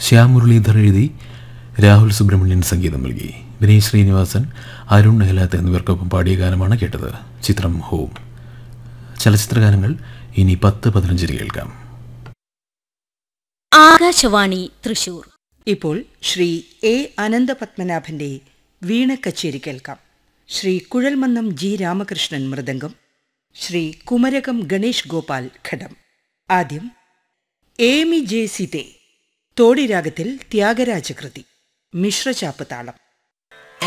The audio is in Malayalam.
ശ്യാം മുരളീധർ എഴുതി രാഹുൽ സുബ്രഹ്മണ്യൻ സംഗീതം നൽകി വിനയ് ശ്രീനിവാസൻ അരുൺ നെഹ്ലാത്ത് എന്നിവർക്കൊപ്പം പാടിയ ഗാനമാണ് കേട്ടത് ചിത്രം ഹോം ചലച്ചിത്രഗാനങ്ങൾ ഇനി പത്ത് പതിനഞ്ചിന് കേൾക്കാം ആകാശവാണി തൃശൂർ ഇപ്പോൾ ശ്രീ എ അനന്തപത്മനാഭന്റെ വീണക്കച്ചേരി കേൾക്കാം ശ്രീ കുഴൽമന്നം ജി രാമകൃഷ്ണൻ മൃദംഗം ശ്രീ കുമരകം ഗണേഷ് ഗോപാൽ ഘടം ആദ്യം ഏമി ജെ സിതേ തോടിരാഗത്തിൽ ത്യാഗരാജകൃതി മിശ്രചാപ്പ് താളം